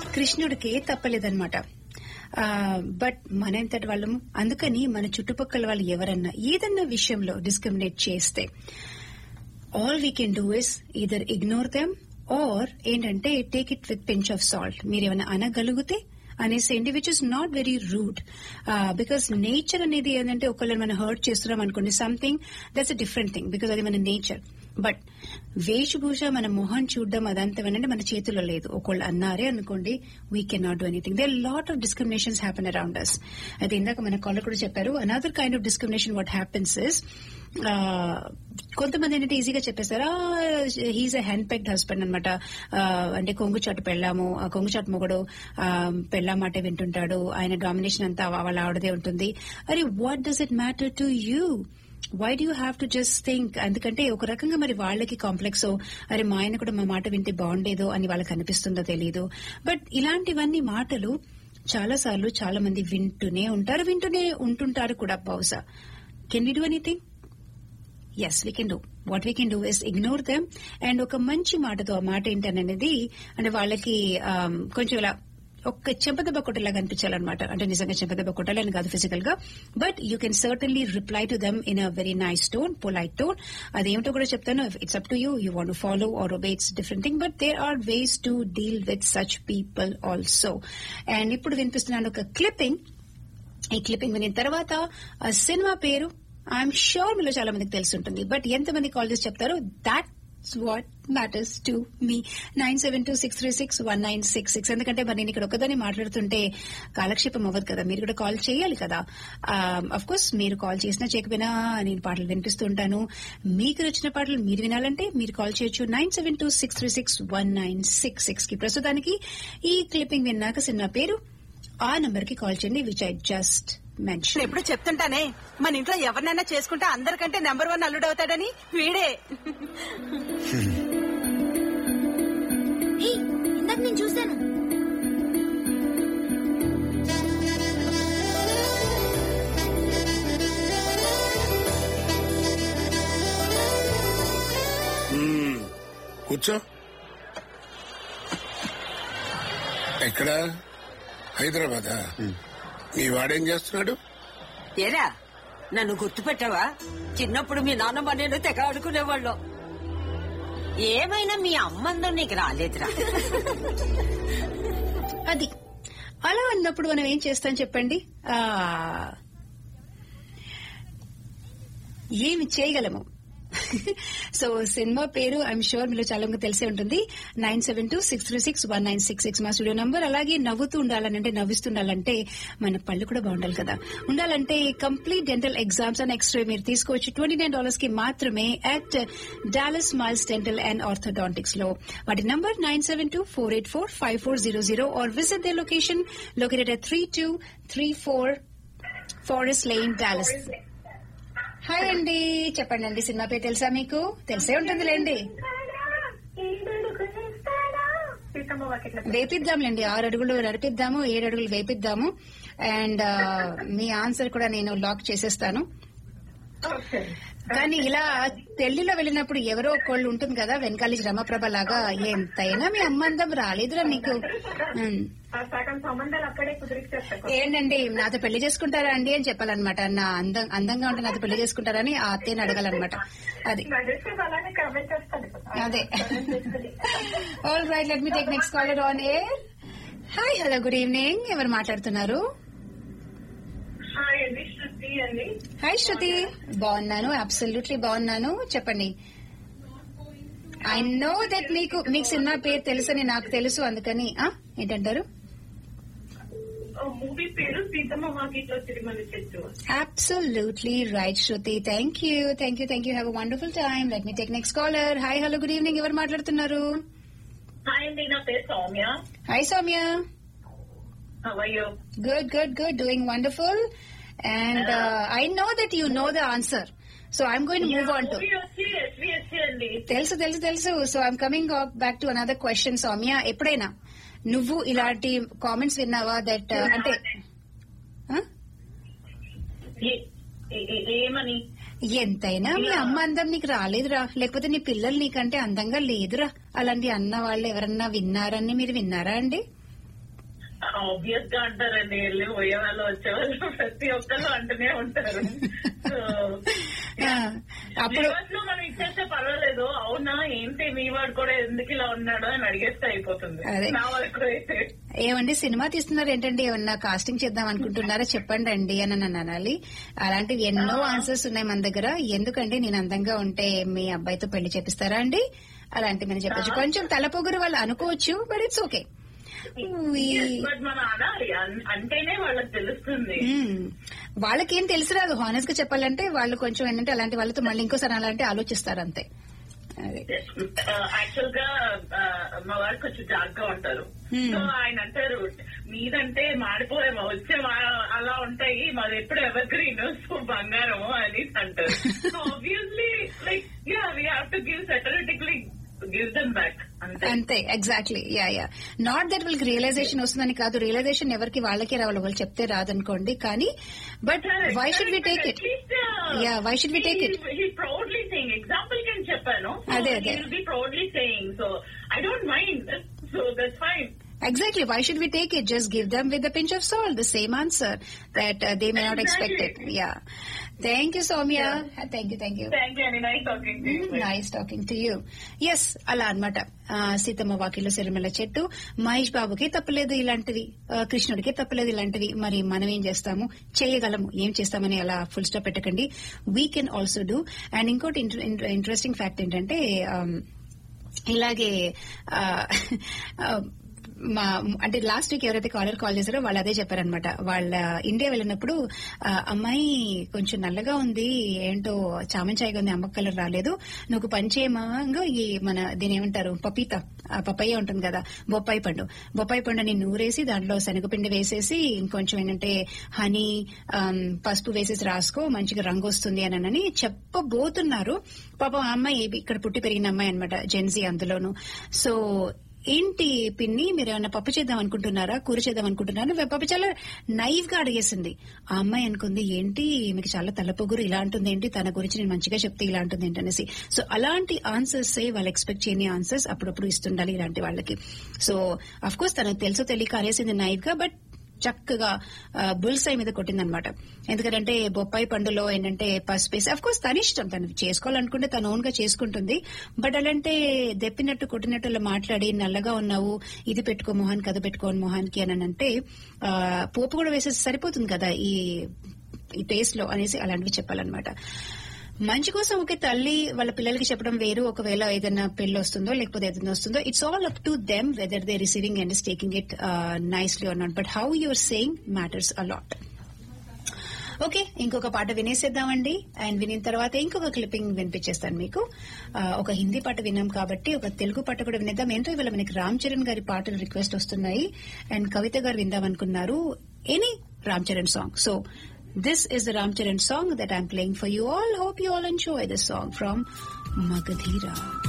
కృష్ణుడికి తప్పలేదన్నమాట బట్ మన ఎంతటి వాళ్ళము అందుకని మన చుట్టుపక్కల వాళ్ళు ఎవరన్నా ఏదన్నా విషయంలో డిస్క్రిమినేట్ చేస్తే all we can do is either ignore them or ఏంటంటే take it with pinch of salt మీరు ఏమైనా అనగలిగితే అనేసేయండి which is not very rude because nature అనేది ఏంటంటే ఒకళ్ళని మనం హర్ట్ చేస్తున్నాం అనుకోండి something that's a different thing because అది మన నేచర్ బట్ వేషభూష మన మొహం చూడడం అదంతా ఏంటంటే మన చేతుల్లో లేదు ఒకళ్ళు అన్నారే అనుకోండి we can not do anything they lot of discriminations happen around us అయితే ఇందాక మన కాలర్ కూడా చెప్పారు another kind of discrimination what happens is కొంతమంది ఏంటంటే ఈజీగా చెప్పేస్తారు he's a hand pecked husband అనమాట అంటే కొంగు చాటు పెళ్ళాము ఆ కొంగు చాటు మొగడు పెళ్ళా మాట వింటుంటాడు ఆయన డామినేషన్ అంతా వాళ్ళ ఆవిడదే ఉంటుంది అరే what does it matter to you why do have to just think ఎందుకంటే ఒక రకంగా మరి వాళ్ళకి కాంప్లెక్స్ అరే మా ఆయన కూడా మా మాట వింటే బాగుండేదో అని వాళ్ళకి అనిపిస్తుందో తెలియదు బట్ ఇలాంటివన్నీ మాటలు చాలా సార్లు చాలా మంది వింటూనే ఉంటారు వింటూనే ఉంటుంటారు కూడా బహుశా can we do anything yes we can do what we can do is ignore them and ఒక మంచి మాటతో ఆ మాట ఏంటనేది అంటే వాళ్ళకి కొంచెం ఇలా ఒక్క చెంపదెబ్బ కొట్టేలాగా అనిపించాలన్నమాట అంటే నిజంగా చెంపదెబ్బ కొట్టాలని కాదు ఫిజికల్ గా but you can certainly reply to them in a very nice tone polite tone అదేమిటో కూడా చెప్తాను it's up to you you want follow or obey it's different thing but there are ways to deal with such people also and ఇప్పుడు వినిపిస్తున్నాను ఒక clipping ఈ clipping వినిన తర్వాత ఆ సినిమా పేరు ఐఎమ్ షూర్ మీలో చాలా మందికి తెలిసి ఉంటుంది బట్ ఎంతమంది కాల్ చేసి చెప్తారో that what matters to me nine seven two six three six one nine six six ఎందుకంటే మరి నేను ఇక్కడ ఒకదాన్ని మాట్లాడుతుంటే కాలక్షేపం అవ్వదు కదా మీరు కూడా కాల్ చేయాలి కదా అఫ్ కోర్స్ మీరు కాల్ చేసినా చేయకపోయినా నేను పాటలు వినిపిస్తూ ఉంటాను మీకు నచ్చిన పాటలు మీరు వినాలంటే మీరు కాల్ చేయొచ్చు nine seven two six three six one nine six six కి ప్రస్తుతానికి ఈ క్లిప్పింగ్ విన్నాక సినిమా పేరు ఆ నంబర్ కి కాల్ చేయండి విచ్ ఐ జస్ట్ మెన్షన్ ఎప్పుడు చెప్తుంటానే మన ఇంట్లో ఎవరినైనా చేసుకుంటే అందరికంటే నెంబర్ వన్ అల్లుడు అవుతాడని వీడే ఏయ్, ఇందాక నేను చూశాను మ్మ్. కూర్చో ఎక్కడ హైదరాబాదా మీ వాడేం చేస్తున్నాడు ఏరా నన్ను గుర్తుపెట్టావా చిన్నప్పుడు మీ నాన్నమ్మ నేను తెగ ఆడుకునేవాళ్ళం ఏమైనా మీ అమ్మందం నీకు రాలేదురా అది అలా అన్నప్పుడు మనం ఏం చేస్తాం చెప్పండి ఆ ఏమి చేయగలము సో సినిమా పేరు ఐఎమ్ షూర్ మీలో చాలా మంది తెలిసే ఉంటుంది nine seven two six three six one nine six six మా స్టూడియో నంబర్ అలాగే నవ్వుతూ ఉండాలని అంటే నవ్విస్తుండాలంటే మన పళ్ళు కూడా బాగుండాలి కదా ఉండాలంటే complete dental exams and x ray మీరు తీసుకోవచ్చు ట్వంటీ నైన్ డాలర్స్ కి మాత్రమే at Dallas Miles dental and orthodontics లో వాటి number nine seven two four eight four five four zero zero or visit the location located at three two three four Forest Lane Dallas hi అండి చెప్పండి అండి cinema పేరు తెలుసా మీకు తెలిసే ఉంటుందిలేండి వేపిద్దాంలేండి ఆరు అడుగులు నడిపిద్దాము ఏడు అడుగులు వేపిద్దాము అండ్ మీ ఆన్సర్ కూడా నేను లాక్ చేసేస్తాను కానీ ఇలా పెళ్లిలో వెళ్ళినప్పుడు ఎవరో ఒకళ్ళు ఉంటుంది కదా వెనకాలి రమప్రభ లాగా ఎంతైనా మీ అమ్మందం రాలేదురా మీకు ఉమ్. సగం సంబంధాలు అక్కడే కుదిరిచేస్తాయి ఏంటండి నాతో పెళ్లి చేసుకుంటారా అండి అని చెప్పాలన్నమాట నా అందం అందంగా ఉంటే నాతో పెళ్లి చేసుకుంటారని ఆ అత్తయ్యని అడగాలన్నమాట అది నడిస్తే అలానే కమెంట్ చేస్తాను అదే all right let me take next caller on a hi hello good evening ఎవరు మాట్లాడుతున్నారు హాయ్ అండి శృతి అండి హాయ్ శృతి బాగున్నాను అబ్సల్యూట్లీ బాగున్నాను చెప్పండి ఐ నో దట్ మీకు మీకు సినిమా పేరు తెలుసని నాకు తెలుసు అందుకని ఆ? ఏంటంటారు మూవీ పేరు సీతమ్మ వాకిట్లో తిరుమల చెట్టు Absolutely right, Shruti. Thank you. Thank you. Thank you. Have a wonderful time. Let me take next caller. Hi, hello, good evening. ఎవరు మాట్లాడుతున్నారు హాయ్ అండి నా పేరు సౌమ్య హాయ్ సౌమ్య అయ్యో good good good doing wonderful and I know that you know the answer so I'm going move on to movie వచ్చి SVSC అండి తెలుసు తెలుసు తెలుసు so I'm coming back to another question Soumya ఎప్పుడైనా నువ్వు ఇలాంటి కామెంట్స్ విన్నావా దట్ అంటే Huh? ఏ- ఏ- ఏ- ఏమని ఎంతైనా మీ అమ్మ అందం నీకు రాలేదురా లేకపోతే నీ పిల్లలు నీకంటే అందంగా లేదురా అలాంటి అన్న వాళ్ళు ఎవరన్నా విన్నారని మీరు విన్నారా అండి ఆబ్వియస్ గా అంటారండి వెళ్ళి పోయే వాళ్ళు వచ్చే వాళ్ళు ప్రతి ఒక్కరు అంటూనే ఉంటారు So, ఆ, అప్పుడు రివర్స్ లో మనం ఇచ్చేస్తే పర్వాలేదు అవునా ఏంటి మీ వాడు కూడా ఎందుకు ఇలా ఉన్నాడు అని అడిగేస్తే అయిపోతుంది అదే. నా వరకు అయితే ఏమండి సినిమా తీస్తున్నారు ఏంటండి ఏమన్నా కాస్టింగ్ చేద్దాం అనుకుంటున్నారా చెప్పండి అండి అని నన్ను అనాలి అలాంటివి ఎన్నో ఆన్సర్స్ ఉన్నాయి మన దగ్గర ఎందుకండి నేను అందంగా ఉంటే మీ అబ్బాయితో పెళ్లి చేపిస్తారా అండి అలాంటివి మనం చెప్పచ్చు కొంచెం తలపొగురు వాళ్ళు అనుకోవచ్చు బట్ ఇట్స్ ఓకే బట్ మనం అనాలి అన్- అంటేనే వాళ్ళకి తెలుస్తుంది వాళ్ళకేం తెలిసి రాదు హానెస్ట్ గా చెప్పాలంటే వాళ్ళు కొంచెం ఏంటంటే అలాంటి వాళ్ళతో మళ్ళీ ఇంకోసారి అలాంటి ఆలోచిస్తారు అంతే అదే యాక్చువల్ గా ఆ, మా వారు కొంచెం జాగ్గా ఉంటారు Hmm. సో ఆయన అంటారు మీదంటే మాడిపోయేమో వచ్చే మా- అలా ఉంటాయి మాది ఎప్పుడు ఎవర్ గ్రీన్ సో బంగారం అని అంటారు so obviously like yeah we have to give satirically give them back అంతే అంతే exactly yeah yeah not that వాళ్ళకి రియలైజేషన్ వస్తుందని కాదు రియలైజేషన్ ఎవరికి వాళ్ళకే రావాలి వాళ్ళు చెప్తే రాదనుకోండి కానీ but why should we take it yeah why should we take it he proudly saying example కి చెప్పాను అదే, అదే. Be proudly saying so I don't mind so that's fine Exactly. Why should we take it? Just give them with a pinch of salt the same answer that uh, they may not expect it. Exactly. Yeah. Thank you, Soumya. Thank you, thank you. Thank you అండి nice talking to you nice talking to you yes అలా అనమాట సీతమ్మ వాకిలో సిరిమల్ల చెట్టు మహేష్ బాబుకి తప్పలేదు ఇలాంటివి ఆ, కృష్ణుడికి తప్పలేదు ఇలాంటివి మరి మనం ఏం చేస్తాము చేయగలము ఏం చేస్తామని అలా ఫుల్ స్టాప్ పెట్టకండి we can also do and ఇంకోటి ఇంట్రెస్టింగ్ ఫ్యాక్ట్ ఏంటంటే um, ఇలాగే ఆ, ఆ, మా అంటే లాస్ట్ వీక్ ఎవరైతే కాలర్ కాల్ చేశారో వాళ్ళు అదే చెప్పారనమాట వాళ్ళ ఇండియా వెళ్ళినప్పుడు ఆ, అమ్మాయి కొంచెం నల్లగా ఉంది ఏంటో చామంచాయిగా ఉంది అమ్మకు కలర్ రాలేదు నువ్వు పని చేయమా ఇంగో ఈ మన దీని ఏమంటారు పపీత ఆ పప్పయ్య ఉంటుంది కదా బొప్పాయి పండు బొప్పాయి పండుని నూరేసి దాంట్లో శనగపిండి వేసేసి ఇంకొంచెం ఏంటంటే హనీ ఆమ్, పసుపు వేసేసి రాసుకో మంచిగా రంగు వస్తుంది అని అని చెప్పబోతున్నారు పాపం ఆ అమ్మాయి ఇక్కడ పుట్టి పెరిగిన అమ్మాయి అనమాట జెన్సీ అందులోను సో ఏంటి పిన్ని మీరు ఏమైనా పప్పు చేద్దాం అనుకుంటున్నారా కూర చేద్దాం అనుకుంటున్నారా పప్పు చాలా నైవ్ గా అడిగేసింది ఆ అమ్మాయి అనుకుంది ఏంటి మీకు చాలా తలపొగురు ఇలా ఉంటుంది ఏంటి తన గురించి నేను మంచిగా చెప్తే ఇలా ఉంటుంది ఏంటి అనేసి సో అలాంటి ఆన్సర్స్ వాళ్ళు ఎక్స్పెక్ట్ చేయని ఆన్సర్స్ అప్పుడప్పుడు ఇస్తుండాలి ఇలాంటి వాళ్ళకి సో అఫ్ కోర్స్ తనకు తెలుసో తెలియక అనేసింది నైవ్ గా బట్ చక్కగా బుల్సై మీద కొట్టిందనమాట ఎందుకంటే బొప్పాయి పండులో ఏంటంటే పసుపు వేసి అఫ్ కోర్స్ తన ఇష్టం తను చేసుకోవాలనుకుంటే తను ఓన్ గా చేసుకుంటుంది బట్ అలాంటే దెప్పినట్టు కొట్టినట్టు అలా మాట్లాడి నల్లగా ఉన్నావు ఇది పెట్టుకో మొహాన్ కథ పెట్టుకోని మొహాన్కి అని అంటే ఆ, పోపు కూడా వేసేసి సరిపోతుంది కదా ఈ ఈ టేస్ట్ లో అనేసి అలాంటివి చెప్పాలన్నమాట మంచి కోసం ఒకే తల్లి వాళ్ళ పిల్లలకి చెప్పడం వేరు ఒకవేళ ఏదైనా పెళ్లి వస్తుందో లేకపోతే ఏదైనా వస్తుందో it's all up to them whether they receiving and taking it nicely or not but how your saying matters a lot okay ఇంకొక పాట వినేసేద్దామండి అండ్ వినిన తర్వాత ఇంకొక క్లిప్పింగ్ వినిపించేస్తాను మీకు ఆ, ఒక హిందీ పాట విన్నాం కాబట్టి ఒక తెలుగు పాట కూడా వినేద్దాం ఏంటో ఇవాళ మనకి రామ్ చరణ్ గారి పాటలు రిక్వెస్ట్ వస్తున్నాయి అండ్ కవిత గారు విందాం అనుకున్నారు any Ram Charan song so this is the Ram Charan song that I'm playing for you all hope you all enjoy this song from Magadheera